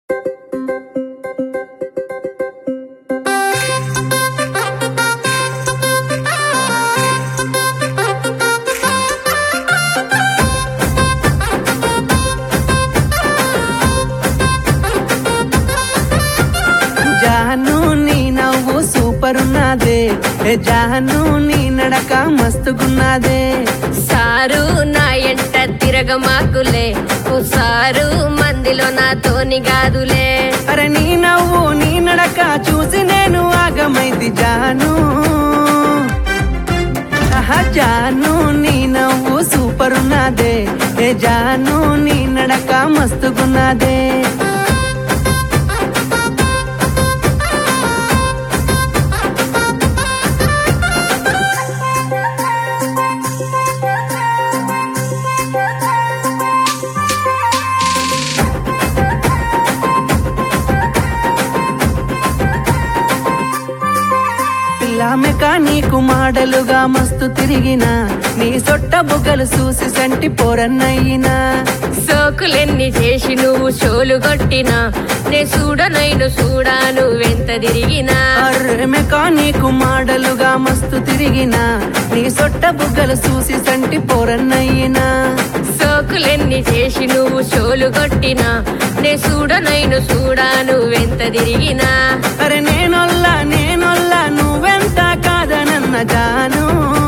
జాను నీ నవ్వు సూపర్ ఉన్నదే ఏ జాను నీ నడక మస్తుగున్నదే సారు నా ఎంట తిరగమాకులే ఓ సారు మందిలో నాతోని గాదులే అరే నీ నవ్వు నీ నడక చూసి నేను ఆగమైతి జాను ఆహా జాను నీ నవ్వు సూపర్ ఉన్నదే ఏ జాను నీ నడక మస్తుగున్నదే పిల్ల మెకానీకు మాడలుగా మస్తు తిరిగిన నీ సొట్ట బుగ్గలు చూసి సంటి పోరన్నయ్యినా సోకులెన్ని చేసి నువ్వు షోలు కొట్టినా నే చూడనైను చూడా నువ్వెంత తిరిగినా అర్రె మెకానీకు మాడలుగా మస్తు తిరిగిన నీ సొట్ట బుగ్గలు చూసి సంటి పోరన్నయ్యినా సోకులెన్ని చేసి నువ్వు షోలు కొట్టినా నే చూడనైను చూడా నువ్వెంత తిరిగినా అరే నేనొల్లా నేనొల్లా నువ్వెంత కాదనన్న జాను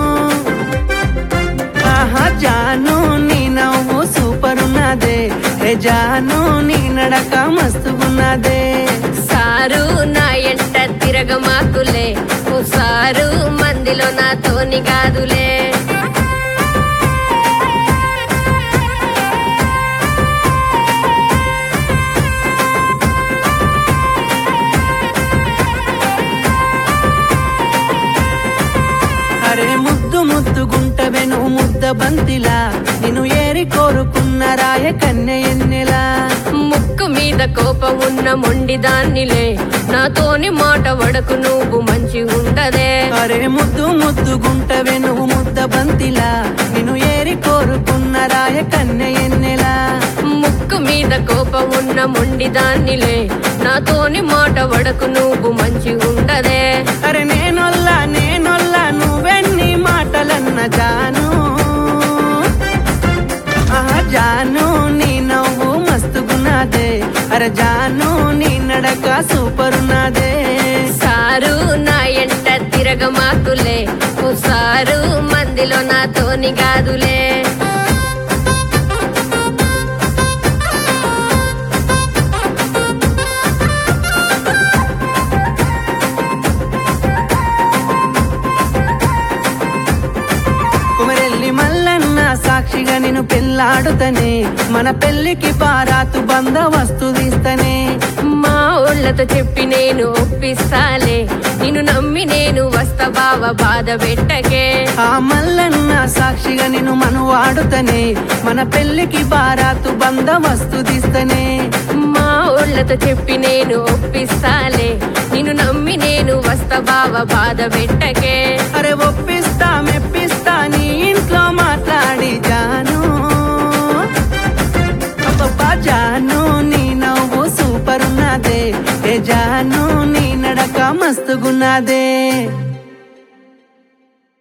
ఆహా జాను నీ నవ్వు సూపర్ ఉన్నదే ఏ జాను నీ నడక మస్తుగున్నదే సారు నా ఎంట తిరగమాకులే ఓ సారు మందిలో నాతోని కాదులే అరే ముద్దు ముద్దు గుంటవే నువ్వు ముద్ద బంతిలా నిన్ను ఏరి కోరుకున్న రాయ కన్య ఎన్నెలా ముక్కు మీద కోపం ఉన్న మొండి దాన్నిలే నాతోని మాట వడకు నువ్వు మంచి ఉండదే అరే ముద్దు ముద్దు గుంటవే నువ్వు ముద్ద బంతిలా నిన్ను ఏరి కోరుకున్న రాయ కన్య ఎన్నెలా ముక్కు మీద కోపం ఉన్న మొండి దాన్నిలే నాతోని మాట వడకు నువ్వు మంచి ఉండదే అరే నేనొల్లా నేనొల్లా నువ్వెన్ని మాటలన్న జాను ఆహా జాను నీ నవ్వు మస్తుగున్నదే అరే జాను నీ నడక సూపర్ ఉన్నదే సారు నా ఎంట తిరగమాకులే ఓ సారు మందిలో నాతోని కాదులే కుమరెల్లి మల్లన్న సాక్షిగా నేను పెళ్ళాడుతనే మన పెళ్లికి పారాతు బంద వస్తు తీస్తనే మా ఊళ్ళతో చెప్పి నేను ఒప్పిస్తాలే నిన్ను నమ్మి నేను వస్తా బావ బాధ పెట్టకే ఆ మల్లన్న సాక్షిగా నేను మనువాడుతనే మన పెళ్లికి బారాతు బంద వస్తు తీస్తనే మా ఊళ్ళతో చెప్పి నేను ఒప్పిస్తాలే నిన్ను నమ్మి నేను వస్తా బావ బాధ పెట్టకే అరే ఒప్పిస్తా మెప్పిస్తా నీ ఇంట్లో మాట్లాడి జాను అబ్బబ్బా జాను నీ నవ్వు సూపర్ ఉన్నదే ఏ జాను నీ నడక మస్తుగున్నదే